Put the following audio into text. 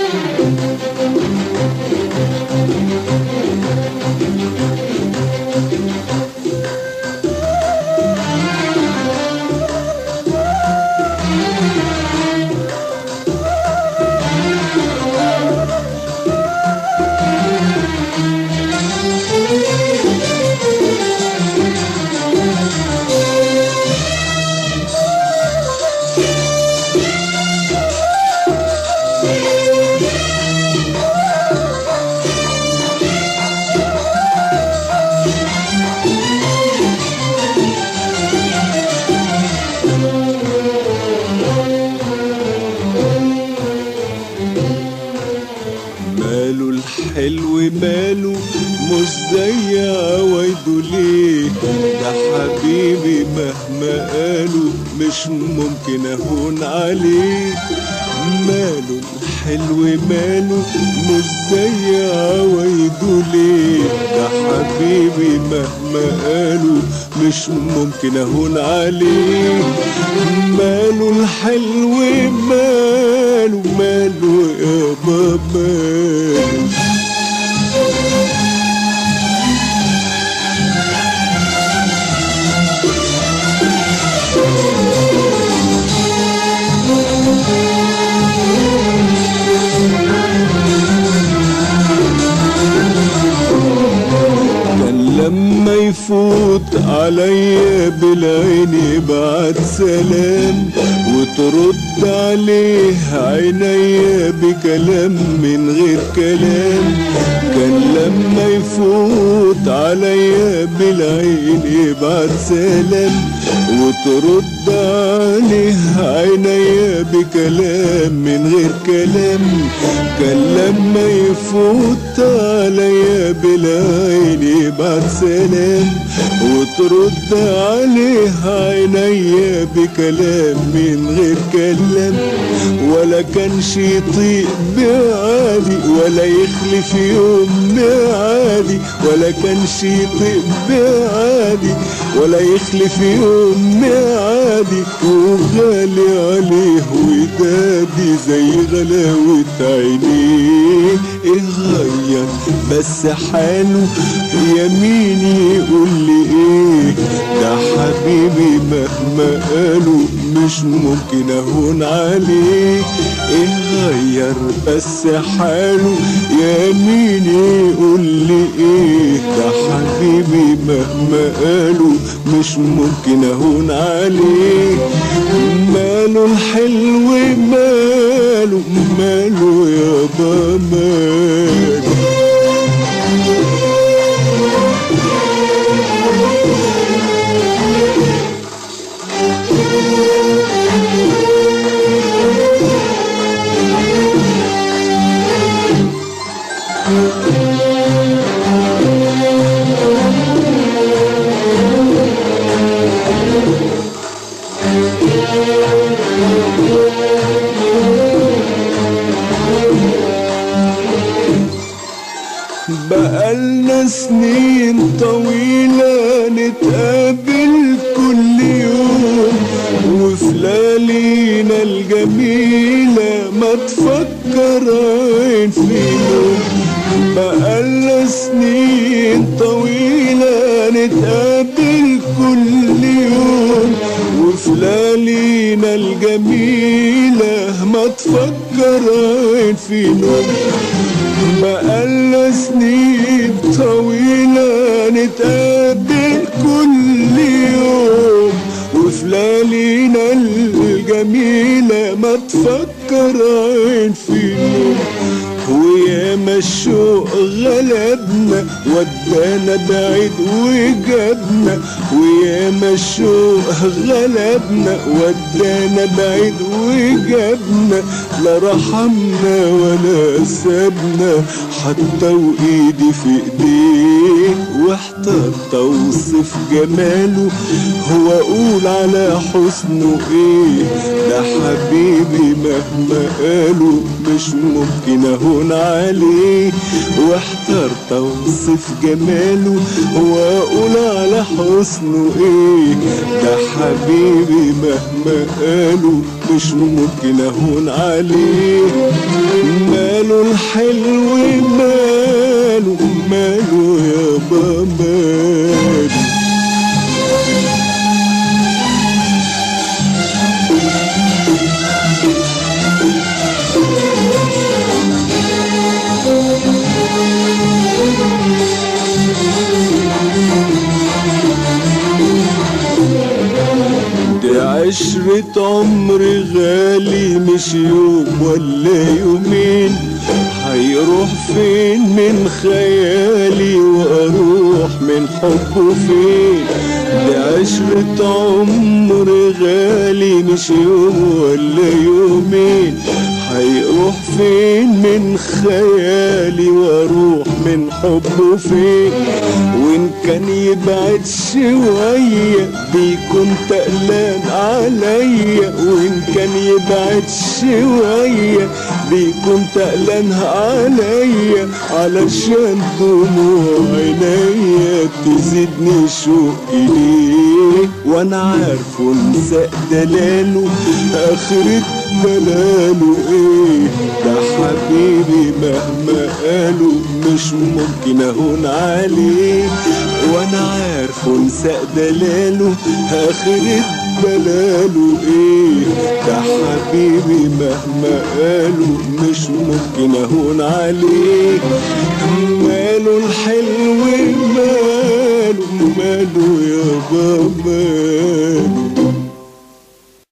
ماله الحلو ماله مش زي عوايده ليه ده حبيبي مهما قالوا مش ممكن اهون عليه ماله الحلو ماله مش زي عوايده ليه ده حبيبي مهما قالوا مش ممكن اهون عليه ماله الحلو ماله ماله يابا ماله كان لما يفوت عليا بالعين يبعت سلام وترد عليه عينيا بكلام من غير كلام كان لما يفوت عليا بالعين يبعت سلام وترد عليه عينيا بكلام من غير كلام كان لما يفوت عليا بالعين يبعت سلام وترد عليه عينيا بكلام من غير كلام ولا كانش يطيق بعادي ولا يخلف يوم معادي ولا كانش يطيق بعادي ولا يخلف يوم معادي وغالي عليه ودادي زي غلاوة عينيه اتغير بس حاله يميني يقول لي ايه ده حبيبي مهما قالوا مش ممكن اهون عليه اتغير بس حاله يميني يقول لي ايه ده حبيبي مهما قالوا مش ممكن اهون عليه ماله الحلو ماله ماله يابا ماله بقالنا سنين طويلة نتقابل كل يوم وفي ليالينا الجميلة ما تفكر عين فيهم بقالنا سنين طويلة نتقابل كل يوم وفي ليالينا الجميلة ما تفكر عين فيهم بقالنا سنين طويلة نتقابل كل يوم وفي ليالينا الجميلة ما تفكر عين فينا وياما الشوق غلبنا ودانا بعيد وجابنا وياما الشوق غلبنا ودانا بعيد وجابنا لا رحمنا ولا سابنا حتى وايدي في ايديه واحترت اوصف جماله هو اقول على حسنه ايه ده حبيبي مهما قالوا مش ممكن اهون عليه واحترت اوصف جماله واقول على حسنه ايه ده حبيبي مهما قالوا مش ممكن اهون عليه ماله ماله الحلو ماله ماله يابا ماله دي عشرة عمر غالي مش يوم ولا يومين هيروح فين من خيالي واروح من حبه فين دي عشرة عمر غالي مش يوم ولا يومين هيروح فين من خيالي واروح من حبه فين وان كان يبعد شوية بيكون تقلان عليا وان كان يبعد شوية بيكون تقلان عليا علشان دموع عينيا تزيدني شوقي ليه وانا عارفه انسى دلاله اخرة دلاله ايه ده حبيبي مهما قالوا مش ممكن اهون عليه وانا عارفه انسى دلاله اخرة دلاله ايه ده حبيبي مهما قالوا مش ممكن اهون عليه ماله الحلو ماله ماله يابا ماله